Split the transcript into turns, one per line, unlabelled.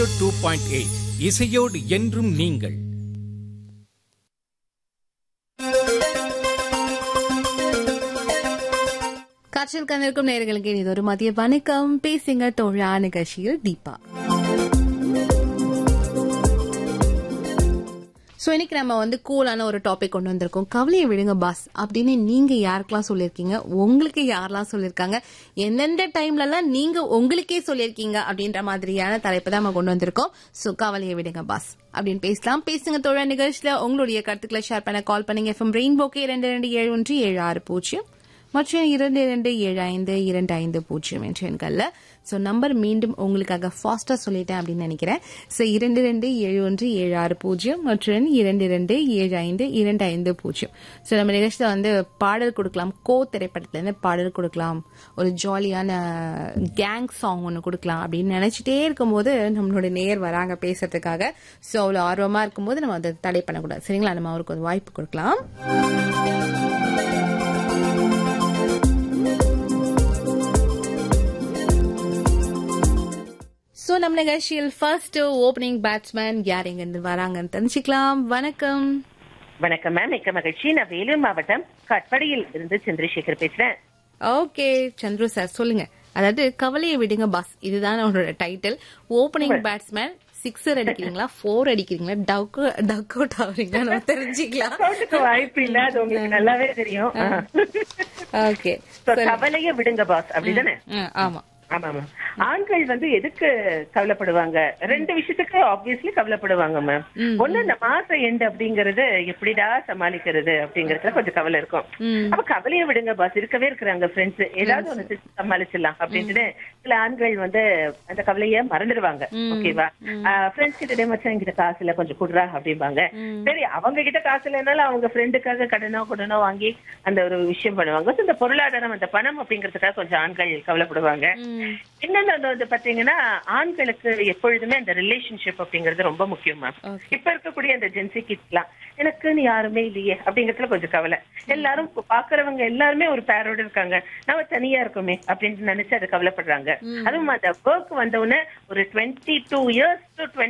Two point eight இசையோடு என்றும் நீங்கள்
காற்றில் கந்திருக்கும் நேர்களுக்கு இது ஒரு மதிய வணக்கம் பேசுங்க தோழா நிகழ்ச்சியில் தீபா ஸோ இன்னைக்கு நம்ம வந்து கூலான ஒரு டாபிக் கொண்டு வந்திருக்கோம் கவலையை விடுங்க பாஸ் அப்படின்னு நீங்க யாருக்கெல்லாம் சொல்லியிருக்கீங்க உங்களுக்கு யாரெல்லாம் சொல்லியிருக்காங்க எந்தெந்த டைம்லலாம் நீங்க உங்களுக்கே சொல்லியிருக்கீங்க அப்படின்ற மாதிரியான தலைப்பு தான் நம்ம கொண்டு வந்திருக்கோம் ஸோ கவலையை விடுங்க பாஸ் அப்படின்னு பேசலாம் பேசுங்க தோழா நிகழ்ச்சியில உங்களுடைய கருத்துக்களை ஷேர் பண்ண கால் பண்ணுங்க எஃப்எம் ரெயின்போக்கே இரண்டு ரெண்டு ஏழு ஒன்று ஏழு ஆறு பூஜ்ஜியம் மற்றும் இரண்டு இரண்டு ஏழு ஐந்து இரண்டு ஐந்து பூஜ்ஜியம் என்ற எண்கள்ல ஸோ நம்பர் மீண்டும் உங்களுக்காக ஃபாஸ்டா சொல்லிட்டேன் அப்படின்னு நினைக்கிறேன் ஸோ இரண்டு ரெண்டு ஏழு ஒன்று ஏழு ஆறு பூஜ்ஜியம் மற்றும் இரண்டு இரண்டு ஏழு ஐந்து இரண்டு ஐந்து பூஜ்ஜியம் ஸோ நம்ம நிகழ்ச்சியில் வந்து பாடல் கொடுக்கலாம் கோ திரைப்படத்துலேருந்து பாடல் கொடுக்கலாம் ஒரு ஜாலியான கேங் சாங் ஒன்று கொடுக்கலாம் அப்படின்னு நினைச்சிட்டே இருக்கும்போது நம்மளோட நேர் வராங்க பேசுறதுக்காக ஸோ அவ்வளோ ஆர்வமா இருக்கும்போது நம்ம அதை தடை பண்ணக்கூடாது சரிங்களா நம்ம அவருக்கு ஒரு வாய்ப்பு கொடுக்கலாம் சோ நம்ம நிகழ்ச்சியில் ஃபர்ஸ்ட் ஓபனிங் பேட்ஸ்மேன் யார் எங்க இருந்து வராங்கன்னு தெரிஞ்சுக்கலாம் வணக்கம்
வணக்கம் மேம் மிக்க மகிழ்ச்சி நான் வேலூர் மாவட்டம் கட்படியில் இருந்து சந்திரசேகர் பேசுறேன்
ஓகே சந்துரு சார் சொல்லுங்க அதாவது கவலையை விடுங்க பாஸ் இதுதான் அவரோட டைட்டில் ஓபனிங் பேட்ஸ்மேன் சிக்ஸர் அடிக்கிறீங்களா ஃபோர் அடிக்கிறீங்களா டக் டக் அவுட் ஆகுறீங்களா நம்ம தெரிஞ்சுக்கலாம்
சவுண்டுக்கு வாய்ப்பு இல்ல அது உங்களுக்கு நல்லாவே தெரியும்
ஓகே
So, கவலைய விடுங்க பாஸ் அப்படிதானே
ஆமா
ஆமா ஆமா ஆண்கள் வந்து எதுக்கு கவலைப்படுவாங்க ரெண்டு விஷயத்துக்கு ஆப்வியஸ்லி கவலைப்படுவாங்க மேம் ஒண்ணு இந்த மாச எண்டு அப்படிங்கறது எப்படிடா சமாளிக்கிறது அப்படிங்கறதுல கொஞ்சம் கவலை இருக்கும் அப்ப கவலையை விடுங்க பாஸ் இருக்கவே இருக்கிறாங்க ஃப்ரெண்ட்ஸ் ஏதாவது ஒண்ணு செஞ்சு சமாளிச்சிடலாம் அப்படின்ட்டு சில ஆண்கள் வந்து அந்த கவலைய மறந்துடுவாங்க ஓகேவா ஃப்ரெண்ட்ஸ் கிட்ட மச்சான் என்கிட்ட காசு இல்ல கொஞ்சம் குடுறா அப்படிம்பாங்க சரி அவங்க கிட்ட காசு இல்லைனாலும் அவங்க ஃப்ரெண்டுக்காக கடனோ கடனோ வாங்கி அந்த ஒரு விஷயம் பண்ணுவாங்க So, இந்த பொருளாதாரம் அந்த பணம் அப்படிங்கறதுக்காக கொஞ்சம் ஆண்கள் கவலைப்படுவாங்க இன்னொன்னு வந்து வந்து பாத்தீங்கன்னா ஆண்களுக்கு எப்பொழுதுமே அந்த ரிலேஷன்ஷிப் அப்படிங்கிறது ரொம்ப முக்கியம் மேம்
Okay.
இப்ப இருக்கக்கூடிய அந்த ஜென்சி கிட்ஸ்லாம் எனக்குன்னு யாருமே இல்லையே அப்படிங்கறதுல கொஞ்சம் கவலை எல்லாரும் இப்ப பாக்குறவங்க எல்லாருமே ஒரு பேரோட இருக்காங்க நம்ம தனியா இருக்கோமே அப்படின்னு நினைச்சு அது கவலைப்படுறாங்க அதுவும் அந்த ஒர்க் வந்த உடனே ஒரு டுவெண்ட்டி டூ இயர்ஸ் டு